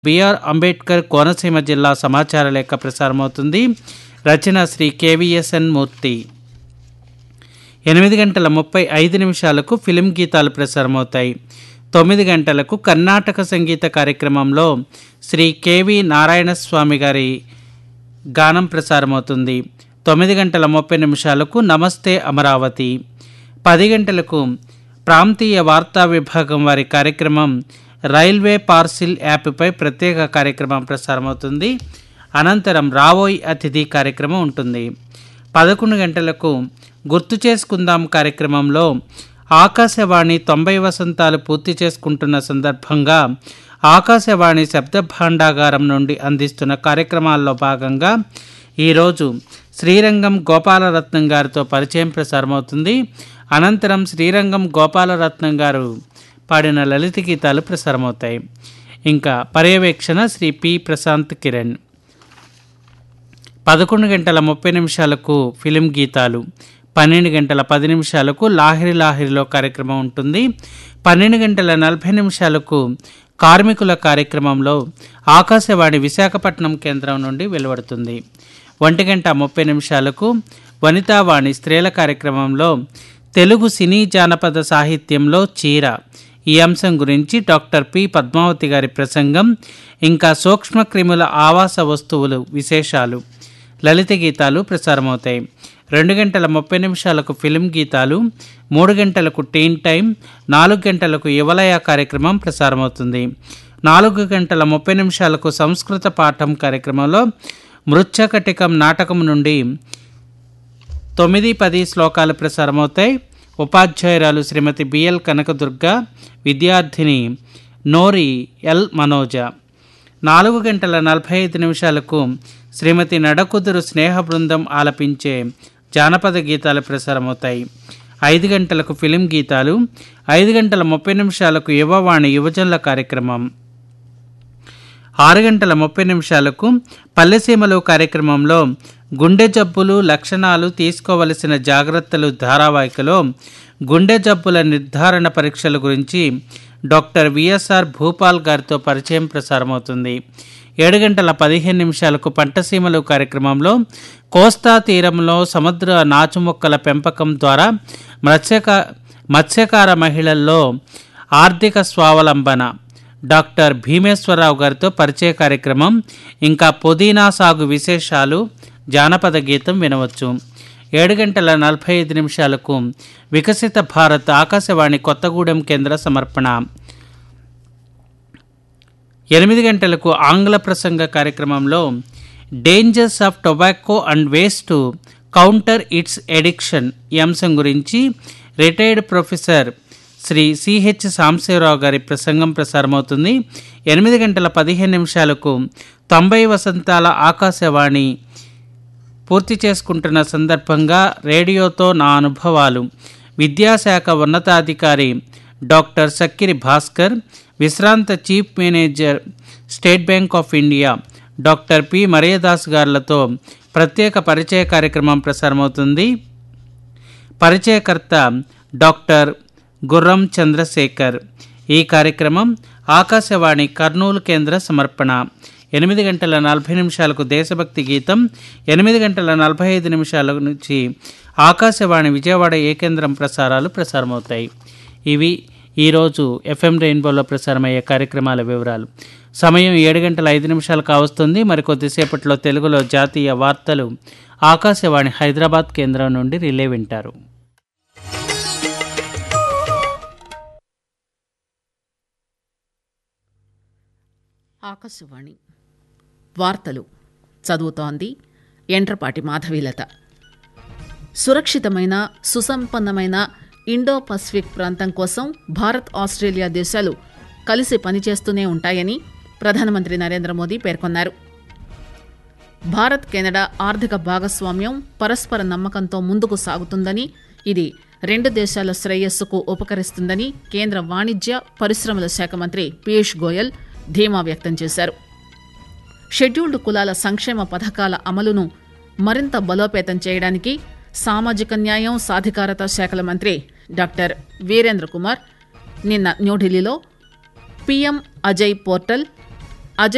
BR Ambedkar Konaseema జిల్లా సమాచార లేఖ ప్రసారమవుతుంది రచన శ్రీ కేవీఎస్ఎన్ మూర్తి ఎనిమిది గంటల ముప్పై ఐదు నిమిషాలకు ఫిలిం గీతాలు ప్రసారమవుతాయి తొమ్మిది గంటలకు కర్ణాటక సంగీత కార్యక్రమంలో శ్రీ కేవి నారాయణస్వామి గారి గానం ప్రసారమవుతుంది తొమ్మిది గంటల ముప్పై నిమిషాలకు నమస్తే అమరావతి పది గంటలకు ప్రాంతీయ వార్తా విభాగం వారి కార్యక్రమం రైల్వే పార్సిల్ యాప్పై ప్రత్యేక కార్యక్రమం ప్రసారమవుతుంది అనంతరం రావోయ్ అతిథి కార్యక్రమం ఉంటుంది పదకొండు గంటలకు గుర్తు చేసుకుందాం కార్యక్రమంలో ఆకాశవాణి తొంభై వసంతాలు పూర్తి చేసుకుంటున్న సందర్భంగా ఆకాశవాణి శబ్ద భాండాగారం నుండి అందిస్తున్న కార్యక్రమాల్లో భాగంగా ఈరోజు శ్రీరంగం గోపాలరత్నం గారితో పరిచయం ప్రసారమవుతుంది అనంతరం శ్రీరంగం గోపాలరత్నం గారు పాడిన లలిత గీతాలు ప్రసారమవుతాయి ఇంకా పర్యవేక్షణ శ్రీ పి ప్రశాంత్ కిరణ్ పదకొండు గంటల ముప్పై నిమిషాలకు ఫిలిం గీతాలు పన్నెండు గంటల పది నిమిషాలకు లాహిరి లాహిరిలో కార్యక్రమం ఉంటుంది పన్నెండు గంటల నలభై నిమిషాలకు కార్మికుల కార్యక్రమంలో ఆకాశవాణి విశాఖపట్నం కేంద్రం నుండి వెలువడుతుంది ఒంటి గంట ముప్పై నిమిషాలకు వనితావాణి స్త్రీల కార్యక్రమంలో తెలుగు సినీ జానపద సాహిత్యంలో చీర ఈ అంశం గురించి డాక్టర్ పి పద్మావతి గారి ప్రసంగం ఇంకా సూక్ష్మక్రిముల ఆవాస వస్తువులు విశేషాలు లలిత గీతాలు ప్రసారమవుతాయి రెండు గంటల ముప్పై నిమిషాలకు ఫిలిం గీతాలు మూడు గంటలకు టీన్ టైం నాలుగు గంటలకు యువలయ కార్యక్రమం ప్రసారమవుతుంది నాలుగు గంటల ముప్పై నిమిషాలకు సంస్కృత పాఠం కార్యక్రమంలో మృచ్ఛకటికం నాటకం నుండి తొమ్మిది పది శ్లోకాలు ప్రసారమవుతాయి ఉపాధ్యాయురాలు శ్రీమతి బిఎల్ కనకదుర్గ విద్యార్థిని నోరి ఎల్ మనోజ నాలుగు గంటల నలభై ఐదు నిమిషాలకు శ్రీమతి నడకుదురు స్నేహ బృందం ఆలపించే జానపద గీతాలు ప్రసారమవుతాయి ఐదు గంటలకు ఫిలిం గీతాలు ఐదు గంటల ముప్పై నిమిషాలకు యువవాణి యువజనుల కార్యక్రమం ఆరు గంటల ముప్పై నిమిషాలకు పల్లెసీమలు కార్యక్రమంలో గుండె జబ్బులు లక్షణాలు తీసుకోవలసిన జాగ్రత్తలు ధారావాహికలో గుండె జబ్బుల నిర్ధారణ పరీక్షల గురించి డాక్టర్ విఎస్ఆర్ భూపాల్ గారితో పరిచయం ప్రసారమవుతుంది ఏడు గంటల పదిహేను నిమిషాలకు పంటసీమలు కార్యక్రమంలో కోస్తా తీరంలో సముద్ర నాచు మొక్కల పెంపకం ద్వారా మత్స్యక మత్స్యకార మహిళల్లో ఆర్థిక స్వావలంబన డాక్టర్ భీమేశ్వరరావు గారితో పరిచయ కార్యక్రమం ఇంకా పుదీనా సాగు విశేషాలు జానపద గీతం వినవచ్చు ఏడు గంటల నలభై ఐదు నిమిషాలకు వికసిత భారత్ ఆకాశవాణి కొత్తగూడెం కేంద్ర సమర్పణ ఎనిమిది గంటలకు ఆంగ్ల ప్రసంగ కార్యక్రమంలో dangers of tobacco and ways to counter its addiction ఈ అంశం గురించి retired professor Shri CH Samshivarao గారి ప్రసంగం ప్రసారమవుతుంది ఎనిమిది గంటల పదిహేను నిమిషాలకు తొంభై వసంతాల ఆకాశవాణి పూర్తి చేసుకుంటున్న సందర్భంగా రేడియోతో నా అనుభవాలు విద్యాశాఖ ఉన్నతాధికారి డాక్టర్ సక్కిరి భాస్కర్ విశ్రాంత chief manager State Bank of India doctor P Mariyadas గారులతో ప్రత్యేక పరిచయ కార్యక్రమం ప్రసారమవుతుంది పరిచయకర్త డాక్టర్ గుర్రం చంద్రశేఖర్ ఈ కార్యక్రమం ఆకాశవాణి కర్నూలు కేంద్ర సమర్పణ ఎనిమిది గంటల నలభై నిమిషాలకు దేశభక్తి గీతం ఎనిమిది గంటల నలభై ఐదు నిమిషాల నుంచి ఆకాశవాణి విజయవాడ ఏ కేంద్రం ప్రసారాలు ప్రసారమవుతాయి ఇవి ఈరోజు ఎఫ్ఎం రెయిన్బోలో ప్రసారమయ్యే కార్యక్రమాల వివరాలు సమయం ఏడు గంటల ఐదు నిమిషాలు కావస్తుంది మరికొద్దిసేపట్లో తెలుగులో జాతీయ వార్తలు ఆకాశవాణి హైదరాబాద్ కేంద్రం నుండి రిలే వింటారు ఆకాశవాణి వార్తలు చదువుతోంది ఎండ్రపాటి మాధవీలత సురక్షితమైన సుసంపన్నమైన ఇండో పసిఫిక్ ప్రాంతం కోసం భారత్ ఆస్ట్రేలియా దేశాలు కలిసి పనిచేస్తూనే ఉంటాయని ప్రధానమంత్రి నరేంద్ర మోదీ పేర్కొన్నారు భారత్ కెనడా ఆర్థిక భాగస్వామ్యం పరస్పర నమ్మకంతో ముందుకు సాగుతుందని ఇది రెండు దేశాల శ్రేయస్సుకు ఉపకరిస్తుందని కేంద్ర వాణిజ్య పరిశ్రమల శాఖ మంత్రి పీయూష్ గోయల్ ధీమా వ్యక్తం చేశారు షెడ్యూల్డ్ కులాల సంక్షేమ పథకాల అమలును మరింత బలోపేతం చేయడానికి సామాజిక న్యాయం సాధికారత శాఖల మంత్రి డాక్టర్ వీరేంద్ర కుమార్ నిన్న న్యూఢిల్లీలో పీఎం అజయ్ పోర్టల్